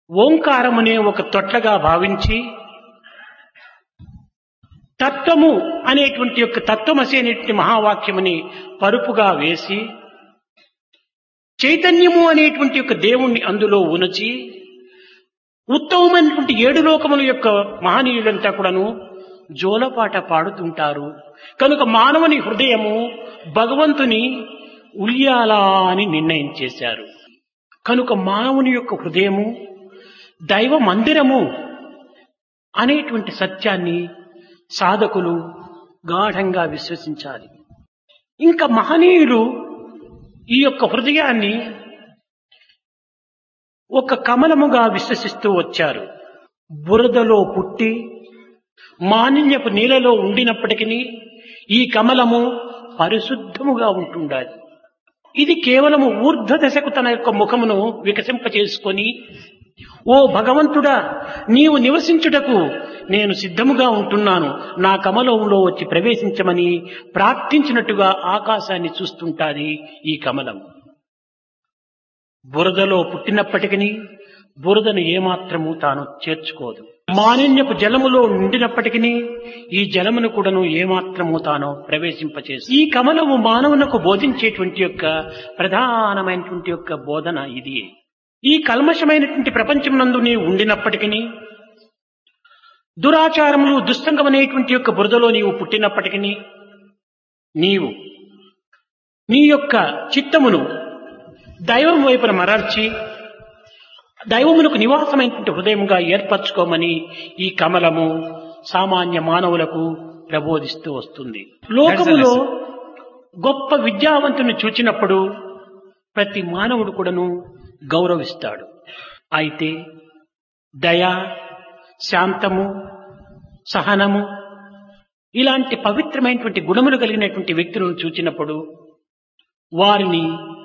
ఓంకారమునే ఒక తొట్లగా భావించి తత్వము అనేటువంటి యొక్క తత్వమసి అనేటువంటి మహావాక్యముని పరుపుగా వేసి చైతన్యము అనేటువంటి యొక్క దేవుణ్ణి అందులో ఉనచి ఉత్తమమైనటువంటి ఏడు లోకముల యొక్క మహనీయులంతా కూడాను జోలపాట పాడుతుంటారు కనుక మానవుని హృదయము భగవంతుని ఉల్యాలా అని నిర్ణయం చేశారు కనుక మానవుని యొక్క హృదయము దైవ మందిరము అనేటువంటి సత్యాన్ని సాధకులు గాఢంగా విశ్వసించాలి ఇంకా మహనీయులు ఈ యొక్క హృదయాన్ని ఒక కమలముగా విశ్వసిస్తూ వచ్చారు బురదలో పుట్టి మానిన్యపు నీళ్ళలో ఉండినప్పటికీ ఈ కమలము పరిశుద్ధముగా ఉంటుండాలి ఇది కేవలము ఊర్ధ్వ దశకు తన యొక్క ముఖమును వికసింపచేసుకొని ఓ భగవంతుడా నీవు నివసించుటకు నేను సిద్ధముగా ఉంటున్నాను నా కమలంలో వచ్చి ప్రవేశించమని ప్రార్థించినట్టుగా ఆకాశాన్ని చూస్తుంటాది ఈ కమలం బురదలో పుట్టినప్పటికీ బురదను ఏమాత్రము తాను చేర్చుకోదు మాలిన్యపు జలములో నిండినప్పటికీ ఈ జలమును కూడాను ఏమాత్రము తాను ప్రవేశింపచేసి ఈ కమలము మానవునకు బోధించేటువంటి యొక్క ప్రధానమైనటువంటి యొక్క బోధన ఇది ఈ కల్మషమైనటువంటి ప్రపంచం నందు నీవు ఉండినప్పటికీ దురాచారములు దుస్సంగమనేటువంటి యొక్క బురదలో నీవు పుట్టినప్పటికీ నీవు నీ యొక్క చిత్తమును దైవం వైపున మరర్చి దైవమునకు నివాసమైనటువంటి హృదయముగా ఏర్పరచుకోమని ఈ కమలము సామాన్య మానవులకు ప్రబోధిస్తూ వస్తుంది లోకములో గొప్ప విద్యావంతుని చూచినప్పుడు ప్రతి మానవుడు కూడాను గౌరవిస్తాడు అయితే దయ శాంతము సహనము ఇలాంటి పవిత్రమైనటువంటి గుణములు కలిగినటువంటి వ్యక్తులను చూచినప్పుడు వారిని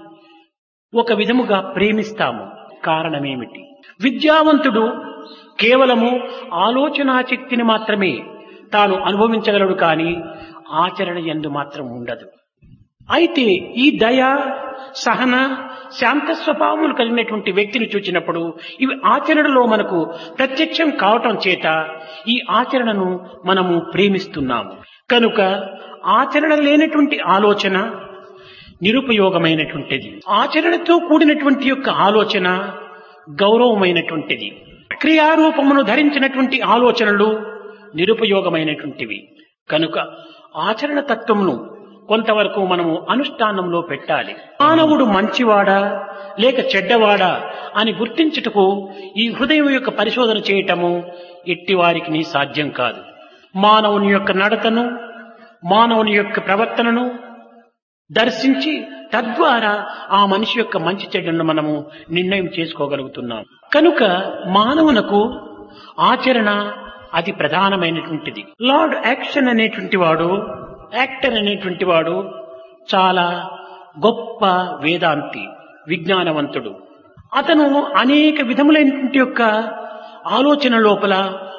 ఒక విధముగా ప్రేమిస్తాము కారణమేమిటి విద్యావంతుడు కేవలము ఆలోచనా శక్తిని మాత్రమే తాను అనుభవించగలడు కానీ ఆచరణ ఎందు మాత్రం ఉండదు అయితే ఈ దయ సహన శాంత స్వభావములు కలిగినటువంటి వ్యక్తిని చూచినప్పుడు ఇవి ఆచరణలో మనకు ప్రత్యక్షం కావటం చేత ఈ ఆచరణను మనము ప్రేమిస్తున్నాము కనుక ఆచరణ లేనటువంటి ఆలోచన నిరుపయోగమైనటువంటిది ఆచరణతో కూడినటువంటి యొక్క ఆలోచన గౌరవమైనటువంటిది క్రియారూపమును ధరించినటువంటి ఆలోచనలు నిరుపయోగమైనటువంటివి కనుక ఆచరణ తత్వమును కొంతవరకు మనము అనుష్ఠానంలో పెట్టాలి మానవుడు మంచివాడా లేక చెడ్డవాడా అని గుర్తించుటకు ఈ హృదయం యొక్క పరిశోధన చేయటము ఎట్టి వారికి సాధ్యం కాదు మానవుని యొక్క నడతను మానవుని యొక్క ప్రవర్తనను దర్శించి తద్వారా ఆ మనిషి యొక్క మంచి చెడ్డను మనము నిర్ణయం చేసుకోగలుగుతున్నాం కనుక మానవునకు ఆచరణ అతి ప్రధానమైనటువంటిది లార్డ్ యాక్షన్ అనేటువంటి వాడు యాక్టర్ అనేటువంటి వాడు చాలా గొప్ప వేదాంతి విజ్ఞానవంతుడు అతను అనేక విధములైనటువంటి యొక్క ఆలోచన లోపల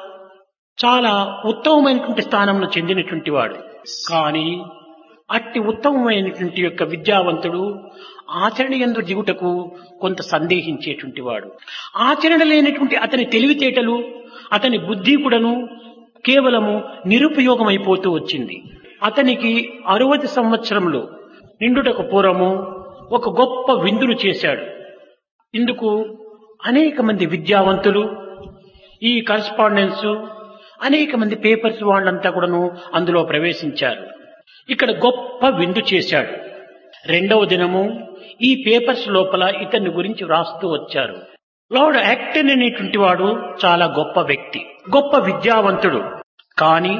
చాలా ఉత్తమమైనటువంటి స్థానంలో చెందినటువంటి వాడు కానీ అట్టి ఉత్తమమైనటువంటి యొక్క విద్యావంతుడు ఆచరణ ఎందు దిగుటకు కొంత సందేహించేటువంటి వాడు ఆచరణ లేనటువంటి అతని తెలివితేటలు అతని బుద్ధి కూడాను కేవలము నిరుపయోగమైపోతూ వచ్చింది అతనికి అరవది సంవత్సరంలో నిండుటకు పూర్వము ఒక గొప్ప విందును చేశాడు ఇందుకు అనేక మంది విద్యావంతులు ఈ కరస్పాండెన్స్ అనేక మంది పేపర్స్ వాళ్ళంతా కూడాను అందులో ప్రవేశించారు ఇక్కడ గొప్ప విందు చేశాడు రెండవ దినము ఈ పేపర్స్ లోపల ఇతన్ని గురించి వ్రాస్తూ వచ్చారు లార్డ్ యాక్టన్ అనేటువంటి వాడు చాలా గొప్ప వ్యక్తి గొప్ప విద్యావంతుడు కానీ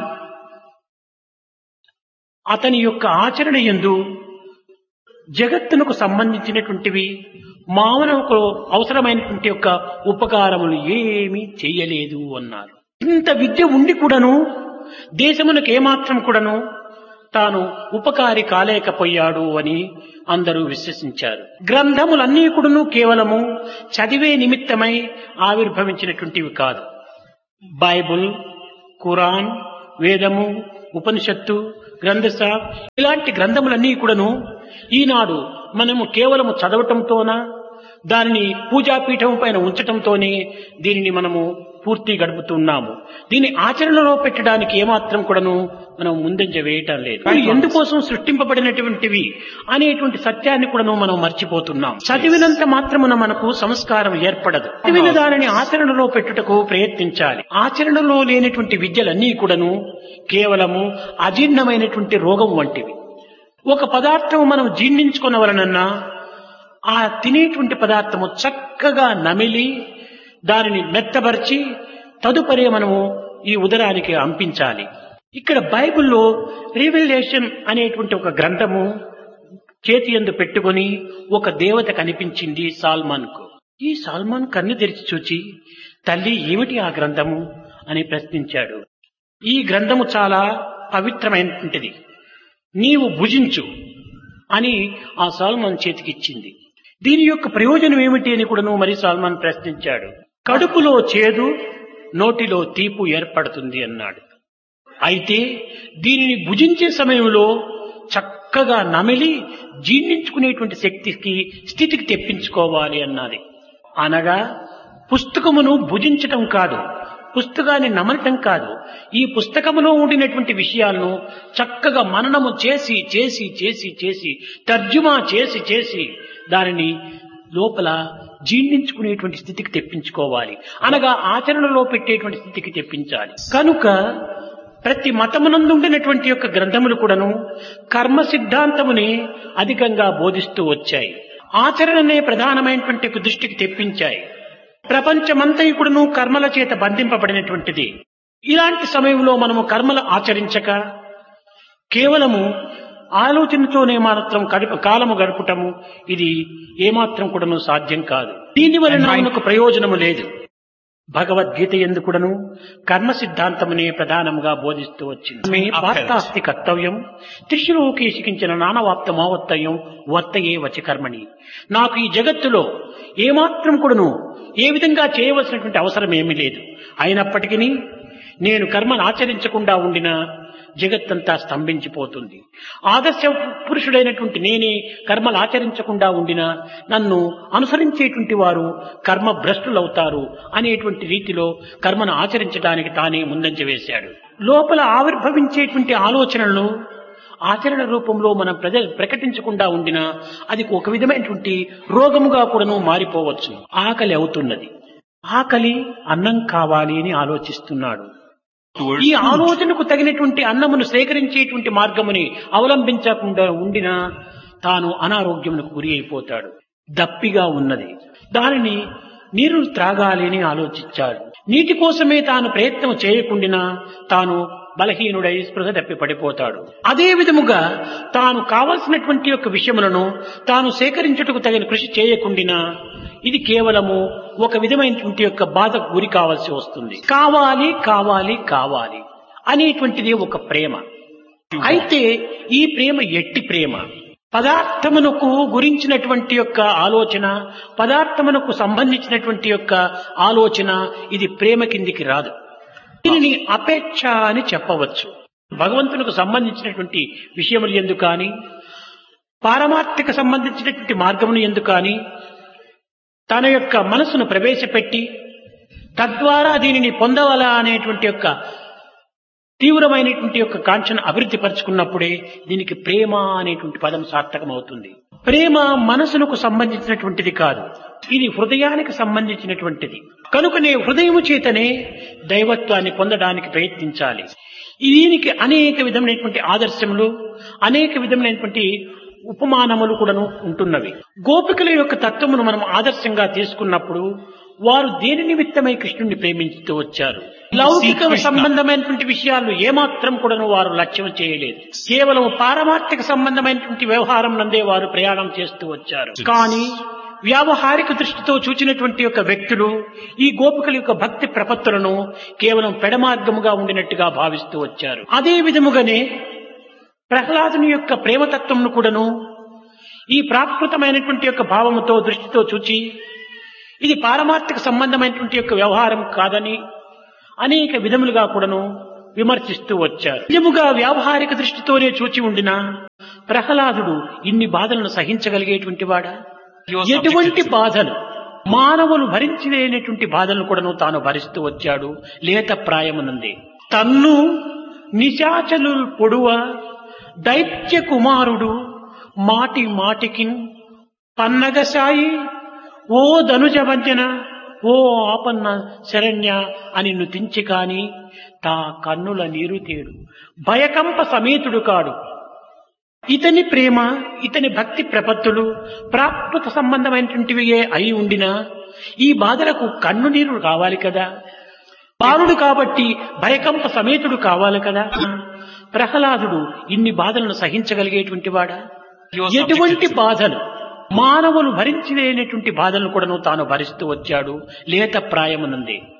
అతని యొక్క ఆచరణ ఎందు జగత్తునకు సంబంధించినటువంటివి మానవుకు అవసరమైనటువంటి యొక్క ఉపకారములు ఏమీ చేయలేదు అన్నారు ఇంత విద్య ఉండి కూడాను దేశమునకు ఏమాత్రం కూడాను తాను ఉపకారి కాలేకపోయాడు అని అందరూ విశ్వసించారు గ్రంథములన్నీ కూడాను కేవలము చదివే నిమిత్తమై ఆవిర్భవించినటువంటివి కాదు బైబుల్ ఖురాన్ వేదము ఉపనిషత్తు గ్రంథస ఇలాంటి గ్రంథములన్నీ కూడాను ఈనాడు మనము కేవలము చదవటంతోన దానిని పూజాపీఠం పైన ఉంచటంతోనే దీనిని మనము పూర్తి గడుపుతున్నాము దీన్ని ఆచరణలో పెట్టడానికి ఏమాత్రం కూడాను మనం ముందంజ వేయటం లేదు ఇవి ఎందుకోసం సృష్టింపబడినటువంటివి అనేటువంటి సత్యాన్ని కూడాను మనం మర్చిపోతున్నాం చదివినంత మాత్రమున మనకు సంస్కారం ఏర్పడదు చదివిన దానిని ఆచరణలో పెట్టుటకు ప్రయత్నించాలి ఆచరణలో లేనటువంటి విద్యలన్నీ కూడాను కేవలము అజీర్ణమైనటువంటి రోగం వంటివి ఒక పదార్థం మనం జీర్ణించుకునవలనన్నా ఆ తినేటువంటి పదార్థము చక్కగా నమిలి దానిని మెత్తబరిచి తదుపరి మనము ఈ ఉదరానికి అంపించాలి ఇక్కడ బైబిల్లో రివెలేషన్ అనేటువంటి ఒక గ్రంథము చేతి ఎందు పెట్టుకొని ఒక దేవత కనిపించింది సాల్మాన్ కు ఈ సాల్మాన్ కన్ను తెరిచి చూచి తల్లి ఏమిటి ఆ గ్రంథము అని ప్రశ్నించాడు ఈ గ్రంథము చాలా పవిత్రమైనటువంటిది నీవు భుజించు అని ఆ సాల్మాన్ చేతికిచ్చింది దీని యొక్క ప్రయోజనం ఏమిటి అని కూడాను మరి సాల్మాన్ ప్రశ్నించాడు కడుపులో చేదు నోటిలో తీపు ఏర్పడుతుంది అన్నాడు అయితే దీనిని భుజించే సమయంలో చక్కగా నమిలి జీర్ణించుకునేటువంటి శక్తికి స్థితికి తెప్పించుకోవాలి అన్నది అనగా పుస్తకమును భుజించటం కాదు పుస్తకాన్ని నమలటం కాదు ఈ పుస్తకములో ఉండినటువంటి విషయాలను చక్కగా మననము చేసి చేసి చేసి చేసి తర్జుమా చేసి చేసి దానిని లోపల జీర్ణించుకునేటువంటి స్థితికి తెప్పించుకోవాలి అనగా ఆచరణలో పెట్టేటువంటి స్థితికి తెప్పించాలి కనుక ప్రతి మతమునందు ఉండినటువంటి యొక్క గ్రంథములు కూడాను కర్మ సిద్ధాంతముని అధికంగా బోధిస్తూ వచ్చాయి ఆచరణనే ప్రధానమైనటువంటి ఒక దృష్టికి తెప్పించాయి ప్రపంచమంతయుకుడును కర్మల చేత బంధింపబడినటువంటిది ఇలాంటి సమయంలో మనము కర్మలు ఆచరించక కేవలము ఆలోచనతోనే మాత్రం గడిప కాలము గడపటము ఇది ఏమాత్రం కూడాను సాధ్యం కాదు దీని వలన మనకు ప్రయోజనము లేదు భగవద్గీత ఎందుకుడను కర్మ సిద్ధాంతమునే ప్రధానముగా బోధిస్తూ వచ్చింది మే వార్తాస్తి కర్తవ్యం త్రిశులోకి శిఖించిన నానవాప్త మోవత్తయం వర్తయే వచి కర్మణి నాకు ఈ జగత్తులో ఏమాత్రం కూడాను ఏ విధంగా చేయవలసినటువంటి అవసరం ఏమీ లేదు అయినప్పటికీ నేను కర్మను ఆచరించకుండా ఉండిన జగత్తంతా స్తంభించిపోతుంది ఆదర్శ పురుషుడైనటువంటి నేనే కర్మలు ఆచరించకుండా ఉండినా నన్ను అనుసరించేటువంటి వారు కర్మ భ్రష్టులవుతారు అనేటువంటి రీతిలో కర్మను ఆచరించడానికి తానే ముందంజ వేశాడు లోపల ఆవిర్భవించేటువంటి ఆలోచనలను ఆచరణ రూపంలో మనం ప్రజ ప్రకటించకుండా ఉండినా అది ఒక విధమైనటువంటి రోగముగా కూడాను మారిపోవచ్చు ఆకలి అవుతున్నది ఆకలి అన్నం కావాలి అని ఆలోచిస్తున్నాడు ఈ ఆలోచనకు తగినటువంటి అన్నమును సేకరించేటువంటి మార్గముని అవలంబించకుండా ఉండినా తాను అనారోగ్యమునకు గురి అయిపోతాడు దప్పిగా ఉన్నది దానిని నీరు త్రాగాలి అని ఆలోచించాడు నీటి కోసమే తాను ప్రయత్నం చేయకుండినా తాను బలహీనుడై స్పృహ తప్పి పడిపోతాడు అదే విధముగా తాను కావలసినటువంటి యొక్క విషయములను తాను సేకరించుటకు తగిన కృషి చేయకుండినా ఇది కేవలము ఒక విధమైనటువంటి యొక్క బాధకు గురి కావాల్సి వస్తుంది కావాలి కావాలి కావాలి అనేటువంటిది ఒక ప్రేమ అయితే ఈ ప్రేమ ఎట్టి ప్రేమ పదార్థమునకు గురించినటువంటి యొక్క ఆలోచన పదార్థమునకు సంబంధించినటువంటి యొక్క ఆలోచన ఇది ప్రేమ కిందికి రాదు దీనిని అపేక్ష అని చెప్పవచ్చు భగవంతునికి సంబంధించినటువంటి విషయములు ఎందు కానీ పారమార్థిక సంబంధించినటువంటి మార్గమును ఎందు కానీ తన యొక్క మనసును ప్రవేశపెట్టి తద్వారా దీనిని పొందవలా అనేటువంటి యొక్క తీవ్రమైనటువంటి యొక్క కాంక్షను అభివృద్ధి పరుచుకున్నప్పుడే దీనికి ప్రేమ అనేటువంటి పదం సార్థకమవుతుంది ప్రేమ మనసునకు సంబంధించినటువంటిది కాదు ఇది హృదయానికి సంబంధించినటువంటిది కనుకనే హృదయము చేతనే దైవత్వాన్ని పొందడానికి ప్రయత్నించాలి దీనికి అనేక విధమైనటువంటి ఆదర్శములు అనేక విధమైనటువంటి ఉపమానములు కూడాను ఉంటున్నవి గోపికల యొక్క తత్వమును మనం ఆదర్శంగా తీసుకున్నప్పుడు వారు దేని నిమిత్తమై కృష్ణుడిని ప్రేమించుతూ వచ్చారు లౌకిక సంబంధమైనటువంటి విషయాలు ఏమాత్రం కూడాను వారు లక్ష్యం చేయలేదు కేవలం పారమార్థిక సంబంధమైనటువంటి వ్యవహారం నందే వారు ప్రయాణం చేస్తూ వచ్చారు కానీ వ్యావహారిక దృష్టితో చూచినటువంటి యొక్క వ్యక్తులు ఈ గోపికల యొక్క భక్తి ప్రపత్తులను కేవలం పెడమార్గముగా ఉండినట్టుగా భావిస్తూ వచ్చారు అదే విధముగానే ప్రహ్లాదుని యొక్క ప్రేమతత్వంను కూడాను ఈ ప్రాకృతమైనటువంటి యొక్క భావముతో దృష్టితో చూచి ఇది పారమార్థిక సంబంధమైనటువంటి యొక్క వ్యవహారం కాదని అనేక విధములుగా కూడాను విమర్శిస్తూ వచ్చారు నిజముగా వ్యావహారిక దృష్టితోనే చూచి ఉండిన ప్రహ్లాదుడు ఇన్ని బాధలను సహించగలిగేటువంటి వాడా He was ఎటువంటి subjected to. బాధలు మానవులు భరించలేనటువంటి బాధలను కూడాను తాను భరిస్తూ వచ్చాడు లేత ప్రాయమునంది తన్ను నిశాచలు పొడువ దైత్య కుమారుడు మాటి మాటికి పన్నగసాయి ఓ ధనుజ వంచన ఓ ఆపన్న శరణ్య అని నుతించి కాని తా కన్నుల నీరు తేడు భయకంప సమేతుడు కాడు ఇతని ప్రేమ ఇతని భక్తి ప్రపత్తులు ప్రాకృత సంబంధమైనటువంటివి అయి ఉండినా ఈ బాధలకు కన్ను నీరు కావాలి కదా బాలుడు కాబట్టి భయకంప సమేతుడు కావాలి కదా ప్రహ్లాదుడు ఇన్ని బాధలను సహించగలిగేటువంటి వాడా He was ఎటువంటి subjected to. బాధలు మానవులు భరించలేనటువంటి బాధలను కూడాను తాను భరిస్తూ వచ్చాడు లేత ప్రాయమునంది